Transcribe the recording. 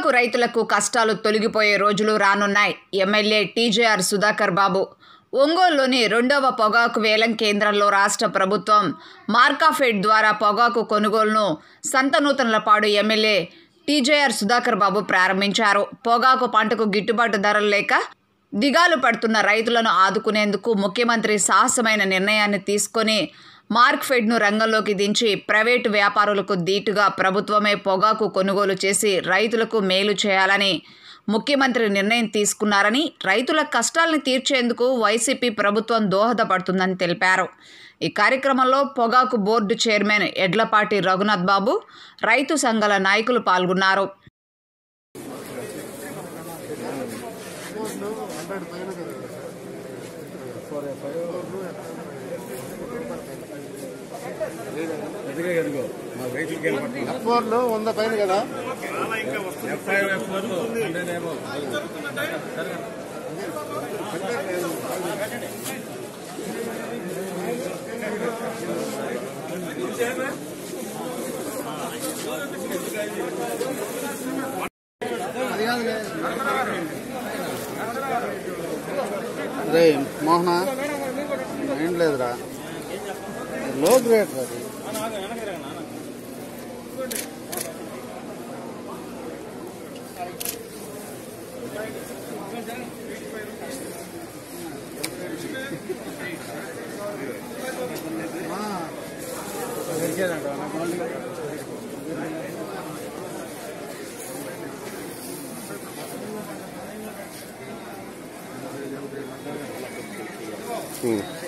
రైతులకు కష్టాలు తొలగిపోయే రోజులు రానున్నాయి ఎమ్మెల్యే టీజేఆర్ సుధాకర్ బాబు ఒంగోలులోని రెండవ పొగాకు వేలం కేంద్రంలో రాష్ట్ర ప్రభుత్వం మార్కాఫెడ్ ద్వారా పొగాకు కొనుగోలును సంతనూతనలపాడు ఎమ్మెల్యే టీజేఆర్ సుధాకర్ బాబు ప్రారంభించారు పొగాకు పంటకు గిట్టుబాటు ధరలు లేక దిగాలు పడుతున్న రైతులను ఆదుకునేందుకు ముఖ్యమంత్రి సాహసమైన నిర్ణయాన్ని తీసుకొని మార్క్ఫెడ్ను రంగంలోకి దించి ప్రైవేటు వ్యాపారులకు దీటుగా ప్రభుత్వమే పొగాకు కొనుగోలు చేసి రైతులకు మేలు చేయాలని ముఖ్యమంత్రి నిర్ణయం తీసుకున్నారని రైతుల కష్టాలను తీర్చేందుకు వైసీపీ ప్రభుత్వం దోహదపడుతుందని తెలిపారు ఈ కార్యక్రమంలో పొగాకు బోర్డు చైర్మన్ ఎడ్లపాటి రఘునాథ్ బాబు రైతు సంఘాల నాయకులు పాల్గొన్నారు ఎదురుగా ఎదుగో మా రైతులకి వెళ్ళి ఎఫ్ఓర్లు వంద పైన కదా ఎఫ్ఐఆర్ ఎఫ్ఓర్ అంటేనేమో రే మోహన ఏం లేదురా లో గ్రేడ్ అది ఉమ్.